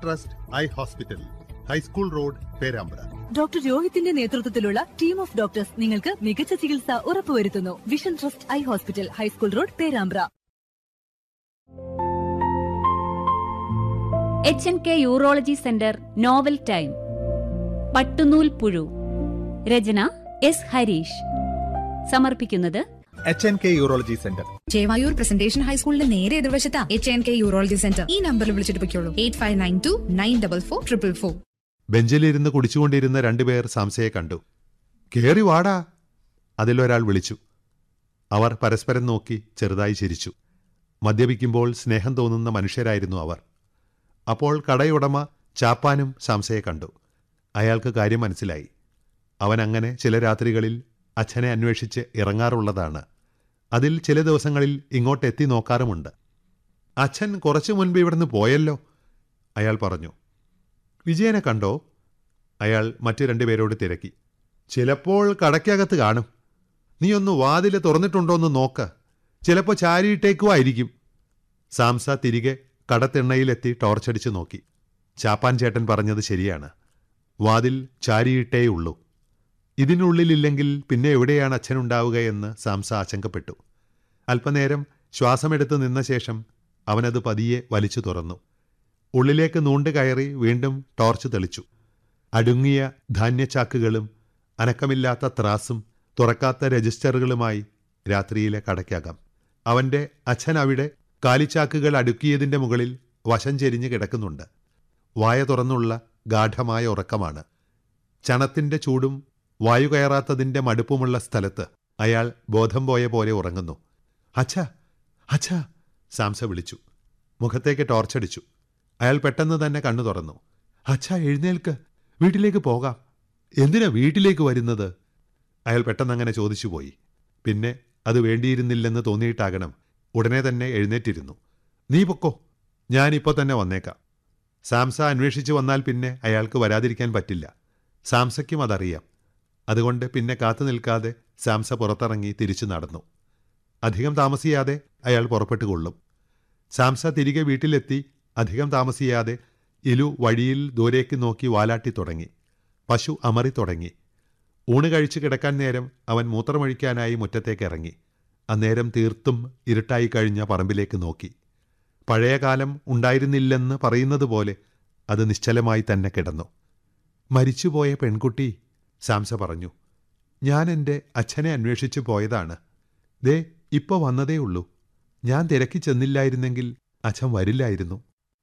trust eye hospital high school road Perambra doctor രോഹിത്തിന്റെ നേതൃത്വത്തിലുള്ള team of doctors നിങ്ങൾക്ക് മികച്ച ചികിത്സ ഉറപ്പുവരുത്തുന്നു vision trust eye hospital high school road Perambra H N K urology centre novel time പട്ടുനൂൽ പുഴു രചന എസ് ഹരീഷ് സമർപ്പിക്കുന്നത് H N K urology centre Chevayur presentation ഹൈസ്കൂളിന്റെ നേരെ എതിർവശത്താ H N K urology centre ഈ നമ്പറിൽ വിളിച്ചിട്ട് പൊയ്ക്കോളൂ eight five nine two nine double four triple four ബെഞ്ചിലിരുന്ന് കുടിച്ചുകൊണ്ടിരുന്ന രണ്ടുപേർ സംശയെ കണ്ടു കേറി വാടാ അതിലൊരാൾ വിളിച്ചു അവർ പരസ്പരം നോക്കി ചെറുതായി ചിരിച്ചു മദ്യപിക്കുമ്പോൾ സ്നേഹം തോന്നുന്ന മനുഷ്യരായിരുന്നു അവർ അപ്പോൾ കടയുടമ ചാപ്പാനും സംശയെ കണ്ടു അയാൾക്ക് കാര്യം മനസ്സിലായി അവൻ അങ്ങനെ ചില രാത്രികളിൽ അച്ഛനെ അന്വേഷിച്ച് ഇറങ്ങാറുള്ളതാണ് അതിൽ ചില ദിവസങ്ങളിൽ ഇങ്ങോട്ട് എത്തി നോക്കാറുമുണ്ട് അച്ഛൻ കുറച്ചു മുൻപ് ഇവിടുന്ന് പോയല്ലോ അയാൾ പറഞ്ഞു വിജയനെ കണ്ടോ അയാൾ മറ്റു രണ്ടുപേരോട് തിരക്കി ചിലപ്പോൾ കടയ്ക്കകത്ത് കാണും നീ ഒന്ന് വാതില് തുറന്നിട്ടുണ്ടോന്ന് നോക്ക് ചിലപ്പോൾ ചാരിയിട്ടേക്കുമായിരിക്കും സാംസ തിരികെ കടത്തിണ്ണയിലെത്തി ടോർച്ചടിച്ച് നോക്കി ചാപ്പാൻ ചേട്ടൻ പറഞ്ഞത് ശരിയാണ് വാതിൽ ചാരിയിട്ടേയുള്ളൂ ഇതിനുള്ളിലില്ലെങ്കിൽ പിന്നെ എവിടെയാണ് അച്ഛനുണ്ടാവുകയെന്ന് സാംസ ആശങ്കപ്പെട്ടു അല്പനേരം ശ്വാസമെടുത്ത് നിന്ന ശേഷം അവനത് പതിയെ വലിച്ചു തുറന്നു ഉള്ളിലേക്ക് നൂണ്ട് കയറി വീണ്ടും ടോർച്ച് തെളിച്ചു അടുങ്ങിയ ധാന്യച്ചാക്കുകളും അനക്കമില്ലാത്ത ത്രാസും തുറക്കാത്ത രജിസ്റ്ററുകളുമായി രാത്രിയിലെ കടയ്ക്കകം അവന്റെ അച്ഛൻ അവിടെ കാലിച്ചാക്കുകൾ അടുക്കിയതിന്റെ മുകളിൽ വശം ചെരിഞ്ഞ് കിടക്കുന്നുണ്ട് വായ തുറന്നുള്ള ഗാഠമായ ഉറക്കമാണ് ചണത്തിന്റെ ചൂടും വായു കയറാത്തതിന്റെ മടുപ്പുമുള്ള സ്ഥലത്ത് അയാൾ ബോധം പോയ പോലെ ഉറങ്ങുന്നു അച്ഛ അച്ഛ സാംസ വിളിച്ചു മുഖത്തേക്ക് ടോർച്ചടിച്ചു അയാൾ പെട്ടെന്ന് തന്നെ കണ്ണു തുറന്നു അച്ഛ എഴുന്നേൽക്ക് വീട്ടിലേക്ക് പോകാം എന്തിനാ വീട്ടിലേക്ക് വരുന്നത് അയാൾ പെട്ടെന്ന് അങ്ങനെ ചോദിച്ചു പോയി പിന്നെ അത് വേണ്ടിയിരുന്നില്ലെന്ന് തോന്നിയിട്ടാകണം ഉടനെ തന്നെ എഴുന്നേറ്റിരുന്നു നീ പൊക്കോ ഞാനിപ്പോൾ തന്നെ വന്നേക്കാം സാംസ അന്വേഷിച്ചു വന്നാൽ പിന്നെ അയാൾക്ക് വരാതിരിക്കാൻ പറ്റില്ല സാംസയ്ക്കും അതറിയാം അതുകൊണ്ട് പിന്നെ കാത്തു നിൽക്കാതെ സാംസ പുറത്തിറങ്ങി തിരിച്ചു നടന്നു അധികം താമസിയാതെ അയാൾ പുറപ്പെട്ടു കൊള്ളും സാംസ തിരികെ വീട്ടിലെത്തി അധികം താമസിയാതെ ഇലു വഴിയിൽ ദൂരേക്ക് നോക്കി വാലാട്ടി തുടങ്ങി പശു അമറി തുടങ്ങി ഊണ് കഴിച്ചു കിടക്കാൻ നേരം അവൻ മൂത്രമൊഴിക്കാനായി മുറ്റത്തേക്ക് ഇറങ്ങി അന്നേരം തീർത്തും ഇരുട്ടായി കഴിഞ്ഞ പറമ്പിലേക്ക് നോക്കി പഴയ കാലം ഉണ്ടായിരുന്നില്ലെന്ന് പറയുന്നത് പോലെ അത് നിശ്ചലമായി തന്നെ കിടന്നു മരിച്ചുപോയ പെൺകുട്ടി സാംസ പറഞ്ഞു ഞാൻ എൻ്റെ അച്ഛനെ അന്വേഷിച്ചു പോയതാണ് ദേ ഇപ്പൊ വന്നതേ ഉള്ളൂ ഞാൻ തിരക്കി ചെന്നില്ലായിരുന്നെങ്കിൽ അച്ഛൻ വരില്ലായിരുന്നു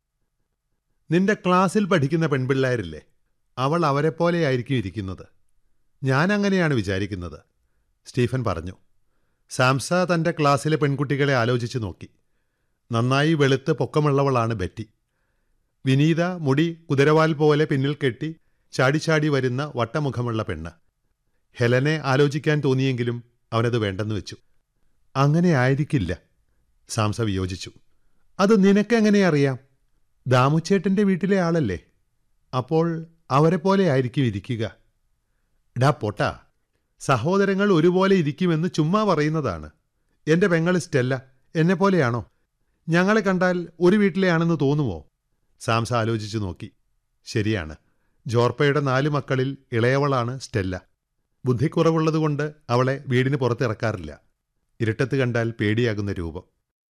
നിന്റെ ക്ലാസ്സിൽ പഠിക്കുന്ന പെൺപിള്ളേരില്ലേ അവൾ അവരെപ്പോലെയായിരിക്കും ഇരിക്കുന്നത് ഞാൻ അങ്ങനെയാണ് വിചാരിക്കുന്നത് സ്റ്റീഫൻ പറഞ്ഞു സാംസ തൻ്റെ ക്ലാസ്സിലെ പെൺകുട്ടികളെ ആലോചിച്ചു നോക്കി നന്നായി വെളുത്ത് പൊക്കമുള്ളവളാണ് ബെറ്റി വിനീത മുടി കുതിരവാൽ പോലെ പിന്നിൽ കെട്ടി ചാടിച്ചാടി വരുന്ന വട്ടമുഖമുള്ള പെണ്ണ് ഹെലനെ ആലോചിക്കാൻ തോന്നിയെങ്കിലും അവനത് വേണ്ടെന്ന് വെച്ചു അങ്ങനെ ആയിരിക്കില്ല സാംസ വിയോജിച്ചു അത് നിനക്കെങ്ങനെ അറിയാം ദാമുച്ചേട്ടൻ്റെ വീട്ടിലെ ആളല്ലേ അപ്പോൾ അവരെ പോലെ ആയിരിക്കും ഇരിക്കുക ഡാ പൊട്ടാ സഹോദരങ്ങൾ ഒരുപോലെ ഇരിക്കുമെന്ന് ചുമ്മാ പറയുന്നതാണ് എൻ്റെ പെങ്ങൾ സ്റ്റെല്ല എന്നെപ്പോലെയാണോ ഞങ്ങളെ കണ്ടാൽ ഒരു വീട്ടിലെയാണെന്ന് തോന്നുമോ സാംസ ആലോചിച്ചു നോക്കി ശരിയാണ് ജോർപ്പയുടെ നാല് മക്കളിൽ ഇളയവളാണ് സ്റ്റെല്ല ബുദ്ധിക്കുറവുള്ളതുകൊണ്ട് അവളെ വീടിന് പുറത്തിറക്കാറില്ല ഇരുട്ടത്ത് കണ്ടാൽ പേടിയാകുന്ന രൂപം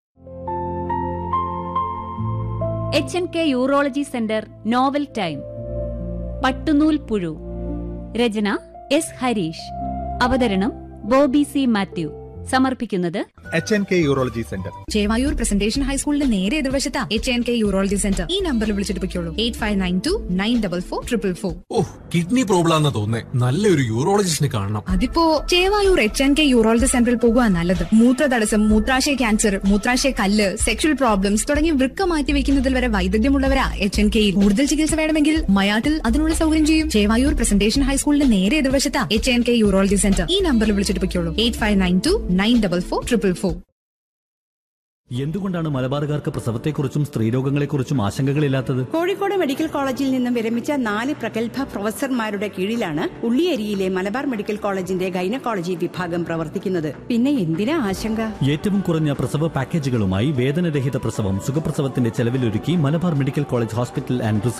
H N K urology centre novel time പട്ടുനൂൽ പുഴു രചന എസ് ഹരീഷ് അവതരണം ബോബി സി മാത്യു സമർപ്പിക്കുന്നത് H N K urology centre Chevayur presentation ഹൈസ്കൂളിന്റെ നേരെ എതിർവശത്താ H N K urology centre ഈ നമ്പറിൽ വിളിച്ചിട്ട് പൊയ്ക്കോളൂ eight five nine two nine double four triple four ഓ കിഡ്നി പ്രോബ്ലം ആണെന്ന് തോന്നേ നല്ലൊരു യൂറോളജിസ്റ്റിനെ കാണണം അതിപ്പോ Chevayur H N K urology സെന്ററിൽ പോകുക നല്ലത് മൂത്രതടസ്സം മൂത്രാശയ ക്യാൻസർ മൂത്രാശയ കല്ല് സെക്ഷൽ പ്രോബ്ലംസ് തുടങ്ങിയ വൃക്ക മാറ്റി വെക്കുന്നതിൽ വരെ വൈദഗ്ധ്യമുള്ളവരാ എച്ച് എൻ കെയിൽ കൂടുതൽ ചികിത്സ വേണമെങ്കിൽ മയാട്ടിൽ അതിനുള്ള സൗകര്യം ചെയ്യും ചേവായൂർ പ്രസന്റേഷൻ ഹൈസ്കൂളിന്റെ നേരെ എതിർവശത്താ H N K urology centre ഈ നമ്പറിൽ വിളിച്ചിട്ട് പൊയ്ക്കോളൂ eight five nine two nine double four triple four എന്തുകൊണ്ടാണ് മലബാറുകാർക്ക് പ്രസവത്തെക്കുറിച്ചും സ്ത്രീരോഗങ്ങളെക്കുറിച്ചും ആശങ്കകളില്ലാത്തത് കോഴിക്കോട് മെഡിക്കൽ കോളേജിൽ നിന്നും വിരമിച്ച നാല് പ്രഗത്ഭ പ്രൊഫസർമാരുടെ കീഴിലാണ് ഉള്ളിയേരിയിലെ മലബാർ മെഡിക്കൽ കോളേജിന്റെ ഗൈനക്കോളജി വിഭാഗം പ്രവർത്തിക്കുന്നത് പിന്നെ എന്തിനാ ആശങ്ക ഏറ്റവും കുറഞ്ഞ പ്രസവ പാക്കേജുകളുമായി വേദനരഹിത പ്രസവം സുഖപ്രസവത്തിന്റെ ചെലവിലൊരുക്കി Malabar medical college hospital and